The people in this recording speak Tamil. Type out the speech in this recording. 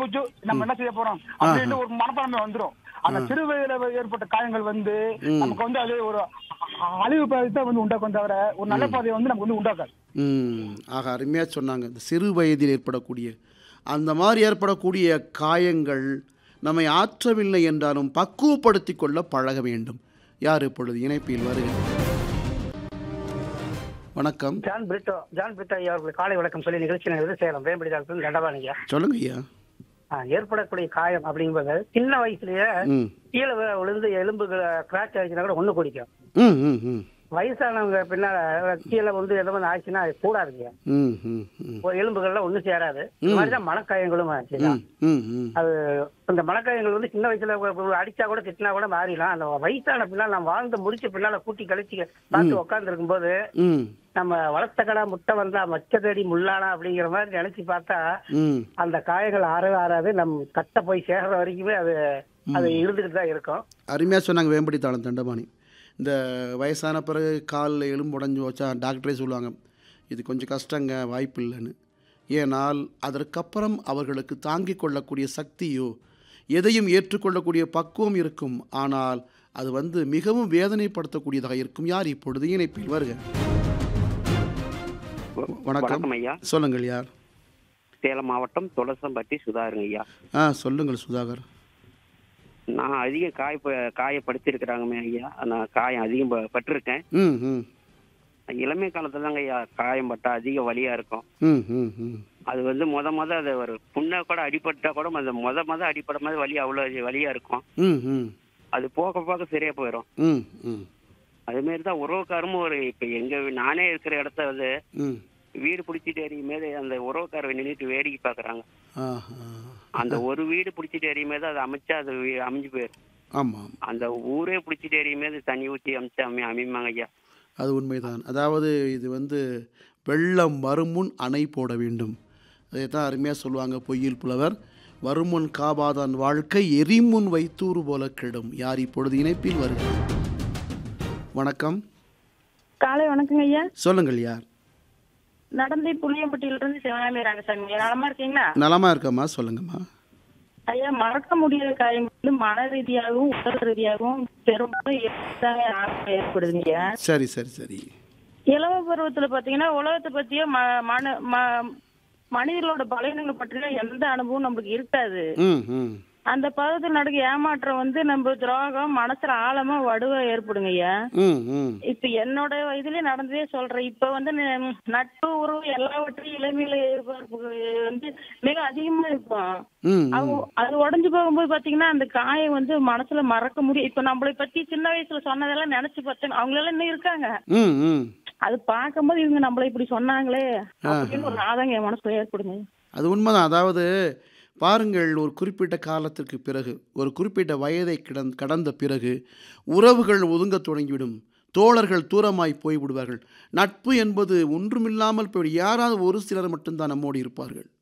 போச்சு நம்ம என்ன செய்ய போறோம் அப்படின்னு ஒரு மனப்பான்மை வந்துரும் அந்த சிறு வயதுல ஏற்பட்ட காயங்கள் வந்து நமக்கு வந்து அது ஒரு அ- அழிவு பாதையை வந்து உண்டாக்கும் தவிர ஒரு நல்ல பாதையை வந்து நமக்கு வந்து உண்டாக்காது ம் ஆக அருமையாக சொன்னாங்க இந்த சிறு வயதில் ஏற்படக்கூடிய அந்த மாதிரி ஏற்படக்கூடிய காயங்கள் நம்மை ஆற்றவில்லை என்றாலும் பக்குவப்படுத்தி கொள்ள பழக வேண்டும் யார் இப்பொழுது இணைப்பில் வருக வணக்கம் ஜான் பிரிட்டோ ஜான் பிரிட்டோ ஐயா அவர்கள் காலை வணக்கம் சொல்லி நிகழ்ச்சி நிகழ்ச்சி சேலம் வேம்படி டாக்டர் தண்டபாணிங்க சொல்லுங்க ஐயா ஏற்படக்கூடிய காயம் அப்படிங்கும்போது சின்ன வயசுலயே ம் கீழே வி- விழுந்து எலும்புகள் கிராச் ஆயிடுச்சுன்னா கூட ஒண்ணு குடிக்கும் ம் ம் ம் வயசானவங்க பின்னால கீழே வந்து எதோ ஒன்று ஆச்சுன்னா அது கூடாதுங்க ம் ம் ம் ஒரு எலும்புகள்லாம் ஒண்ணும் சேராது இந்த மாதிரி தான் மனக்காயங்களும் ஆச்சுங்க ம் ம் ம் அது அந்த மனக்காயங்கள் வந்து சின்ன வயசுல ஒரு- ஒரு அடிச்சா கூட திட்டினா கூட மாறிடலாம் அந்த வயசான பின்னால் நான் வாழ்ந்து முடிச்ச பின்னால கூட்டி கழிச்சு பார்த்து உட்கார்ந்து இருக்கும்போது ம் நம்ம வளர்த்த கடா முட்டை வந்தா மச்சதடி முள்ளானா அப்படிங்கிற மாதிரி நினைச்சு பார்த்தா ம் அந்த காயங்கள் ஆறவே ஆறாது நம் கட்ட போய் சேர்ற வரைக்குமே அது அது இருந்துகிட்டு தான் இருக்கும் அருமையாக சொன்னாங்க வேம்படி தாளம் தண்டபாணி இந்த வயசான பிறகு காலில் எலும்பு உடஞ்சி வச்சா டாக்டரே சொல்லுவாங்க இது கொஞ்சம் கஷ்டங்க வாய்ப்பு இல்லைன்னு ஏனால் அதற்கப்புறம் அவர்களுக்கு தாங்கிக் கொள்ளக்கூடிய சக்தியோ எதையும் ஏற்றுக்கொள்ளக்கூடிய பக்குவம் இருக்கும் ஆனால் அது வந்து மிகவும் வேதனைப்படுத்தக்கூடியதாக இருக்கும் யார் இப்பொழுது இணைப்பில் வருக வணக்கம் வணக்கம் ஐயா சொல்லுங்கள் யார் சேலம் மாவட்டம் துளசம்பட்டி சுதாருங்க ஐயா ஆ சொல்லுங்கள் சுதாகர் நான் அதிகம் காய காயப்படுத்திருக்கிறாங்கமே ஐயா நான் காயம் அதிகம் ப- பட்டிருக்கேன் ம் ம் இளமை காலத்துல தாங்க ஐயா காயம் பட்டா அதிக வலியா இருக்கும் ம் ம் ம் அது வந்து முத முத அது ஒரு புண்ணை கூட அடிபட்டா கூட அந்த முத முத அடிப்பட மாதிரி வலி அவ்வளோ வலியா இருக்கும் ம் ம் அது போக போக சரியா போயிடும் ம் ம் அது மாதிரி தான் உறவுக்காரமும் ஒரு இப்போ எங்க வீ- நானே இருக்கிற இடத்த வந்து ம் வீடு பிடிச்சிட்டு எறியும் போது அந்த உறவுக்காரர் நின்றுட்டு வேடிக்கை பார்க்கறாங்க ஆஹா அந்த ஒரு வீடு பிடிச்சிட்டு எறியும் போது அது அமைச்சா அது வீ- அமைஞ்சு போயிடும் ஆமாம் அந்த ஊரே பிடிச்சிட்டு எறியும் போது தண்ணி ஊற்றி அமைச்சு அம்மி அமைப்பாங்க ஐயா அது உண்மைதான் அதாவது இது வந்து வெள்ளம் வருமுன் அணை போட வேண்டும் அதைத்தான் அருமையாக சொல்லுவாங்க பொய்யில் புலவர் வருமுன் காபாதான் வாழ்க்கை எரிமுன் வைத்தூறு போல கெடும் யார் இப்பொழுது இணைப்பில் வருக வணக்கம் காலை வணக்கங்க ஐயா சொல்லுங்கள் யார் நடந்தை புளியம்பட்டியில இருந்து சிவகாமி ரங்கசாமி ஐயா, நலமா இருக்கீங்களா நலமா இருக்கம்மா சொல்லுங்கம்மா ஐயா மறக்க முடியாத காயம் வந்து மன ரீதியாகவும் உடல் ரீதியாகவும் பெரும்பாலும் ஏற்பட்டாவே ஆரம்பம் ஏற்படுதுங்க ஐயா சரி சரி சரி இளவ பருவத்துல பாத்தீங்கன்னா உலகத்தை பத்தியோ ம- மன ம- மனிதர்களோட பலவீனங்களை பற்றின எந்த அனுபவம் நம்மளுக்கு இருக்காது ம் ம் அந்த பருவத்தில் நடக்க ஏமாற்றம் வந்து நம்ம துரோகம் மனசுல ஆழமா வடுவா ஏற்படுங்க ஐயா ம் ம் இப்ப என்னோட வயதுலயே நடந்ததே சொல்றேன் இப்ப வந்து ந- நட்பு உறவு எல்லாவற்றையும் இளமையில எதிர்பார்ப்பு வந்து மிக அதிகமா இருக்கும் ம் அது அது உடைஞ்சு போகும்போது பாத்தீங்கன்னா அந்த காயம் வந்து மனசுல மறக்க முடியும் இப்ப நம்மளை பத்தி சின்ன வயசுல சொன்னதெல்லாம் நினைச்சு பார்த்தேன் அவங்க எல்லாம் இன்னும் இருக்காங்க ம் ம் அது பார்க்கும்போது இவங்க நம்மள இப்படி சொன்னாங்களே அப்படின்னு ஒரு ஆதங்கம் என் மனசுல ஏற்படுங்க அது உண்மைதான் அதாவது பாருங்கள் ஒரு குறிப்பிட்ட காலத்திற்கு பிறகு ஒரு குறிப்பிட்ட வயதை கிடந் கடந்த பிறகு உறவுகள் ஒதுங்கத் தொடங்கிவிடும் தோழர்கள் தூரமாய் போய்விடுவார்கள் நட்பு என்பது ஒன்றுமில்லாமல் போய் யாராவது ஒரு சிலர் மட்டும்தான் நம்மோடு இருப்பார்கள்